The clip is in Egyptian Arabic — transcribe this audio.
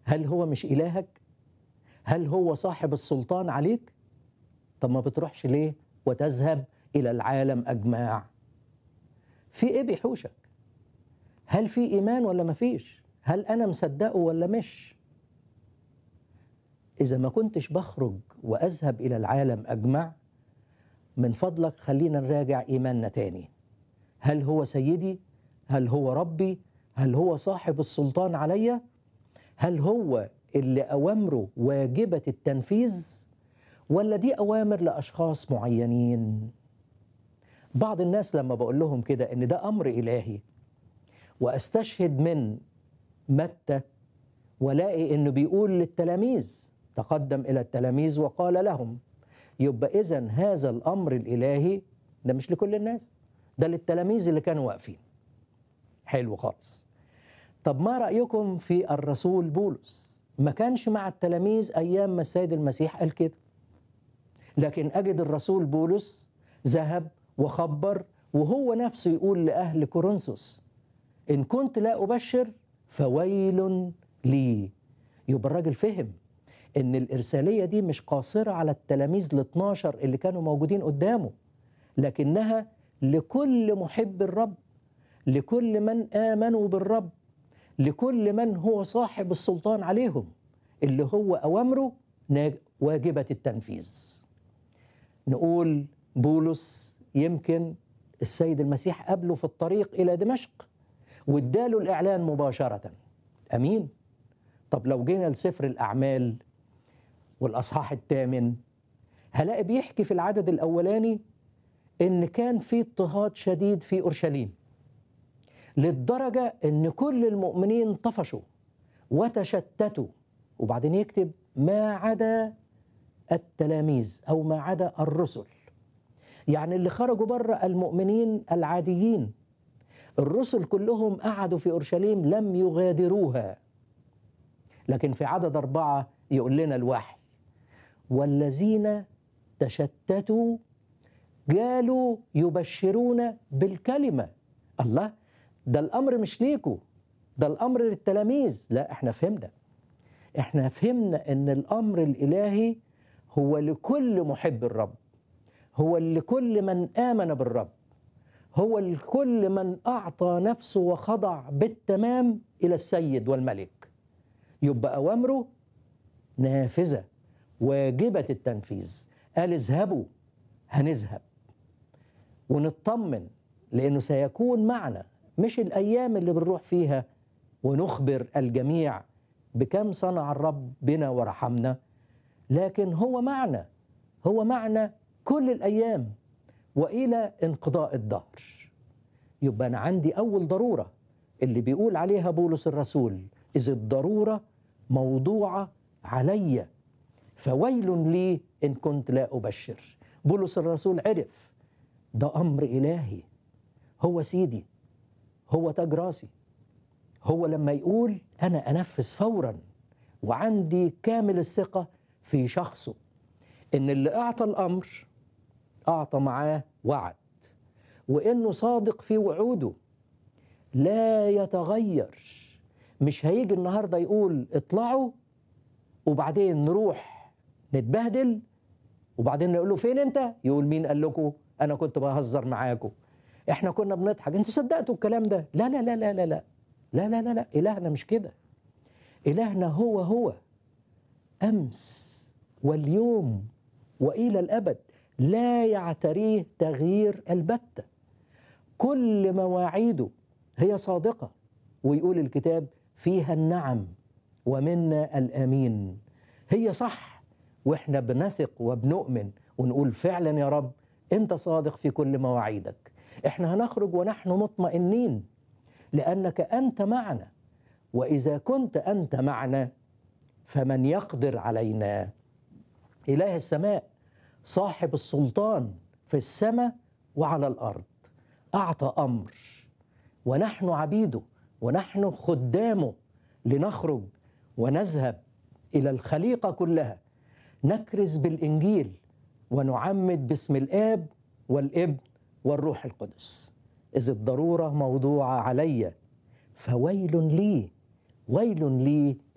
هل هو مش إلهك؟ هل هو صاحب السلطان عليك؟ طب ما بتروحش ليه وتذهب إلى العالم أجمع؟ في إيه بيحوشك؟ هل في إيمان ولا مفيش؟ هل أنا مصدقه ولا مش؟ إذا ما كنتش بخرج وأذهب إلى العالم أجمع من فضلك خلينا نراجع إيماننا تاني هل هو سيدي؟ هل هو ربي؟ هل هو صاحب السلطان عليا؟ هل هو اللي أوامره واجبة التنفيذ؟ ولا دي أوامر لأشخاص معينين؟ بعض الناس لما بقول لهم كده إن ده أمر إلهي وأستشهد من متى ولاقي إنه بيقول للتلاميذ تقدم إلى التلاميذ وقال لهم يبقى إذا هذا الأمر الإلهي ده مش لكل الناس ده للتلاميذ اللي كانوا واقفين حلو خالص طب ما رأيكم في الرسول بولس ما كانش مع التلاميذ أيام ما السيد المسيح قال كده لكن أجد الرسول بولس ذهب وخبر وهو نفسه يقول لأهل كورنثوس إن كنت لا أبشر فويل لي يبقى الراجل فهم إن الإرسالية دي مش قاصرة على التلاميذ ال 12 اللي كانوا موجودين قدامه لكنها لكل محب الرب لكل من آمنوا بالرب لكل من هو صاحب السلطان عليهم اللي هو أوامره واجبة التنفيذ نقول بولس يمكن السيد المسيح قابله في الطريق إلى دمشق واداله الإعلان مباشرة أمين طب لو جينا لسفر الأعمال والأصحاح الثامن هلاقي بيحكي في العدد الأولاني إن كان في اضطهاد شديد في أورشليم للدرجة إن كل المؤمنين طفشوا وتشتتوا وبعدين يكتب ما عدا التلاميذ أو ما عدا الرسل يعني اللي خرجوا بره المؤمنين العاديين الرسل كلهم قعدوا في أورشليم لم يغادروها لكن في عدد أربعة يقول لنا الوحي والذين تشتتوا قالوا يبشرون بالكلمة الله ده الأمر مش ليكوا ده الأمر للتلاميذ لا احنا فهمنا احنا فهمنا ان الأمر الإلهي هو لكل محب الرب هو لكل من آمن بالرب هو لكل من أعطى نفسه وخضع بالتمام إلى السيد والملك يبقى أوامره نافذة واجبة التنفيذ قال اذهبوا هنذهب ونطمن لأنه سيكون معنا مش الأيام اللي بنروح فيها ونخبر الجميع بكم صنع الرب بنا ورحمنا لكن هو معنا هو معنا كل الأيام وإلى انقضاء الدهر يبقى أنا عندي أول ضرورة اللي بيقول عليها بولس الرسول إذ الضرورة موضوعة علي فويل لي إن كنت لا أبشر بولس الرسول عرف ده أمر إلهي هو سيدي هو تاج راسي هو لما يقول أنا أنفذ فورا وعندي كامل الثقة في شخصه إن اللي أعطى الأمر أعطى معاه وعد وإنه صادق في وعوده لا يتغير مش هيجي النهارده يقول اطلعوا وبعدين نروح نتبهدل وبعدين نقول له فين انت؟ يقول مين قال لكم؟ انا كنت بهزر معاكم. احنا كنا بنضحك، انتوا صدقتوا الكلام ده؟ لا لا لا لا لا لا لا لا لا لا الهنا مش كده. الهنا هو هو امس واليوم والى الابد لا يعتريه تغيير البته. كل مواعيده هي صادقه ويقول الكتاب فيها النعم ومنا الامين هي صح واحنا بنثق وبنؤمن ونقول فعلا يا رب انت صادق في كل مواعيدك احنا هنخرج ونحن مطمئنين لانك انت معنا واذا كنت انت معنا فمن يقدر علينا اله السماء صاحب السلطان في السماء وعلى الارض اعطى امر ونحن عبيده ونحن خدامه لنخرج ونذهب الى الخليقه كلها نكرز بالانجيل ونعمد باسم الاب والابن والروح القدس اذ الضروره موضوعه علي فويل لي ويل لي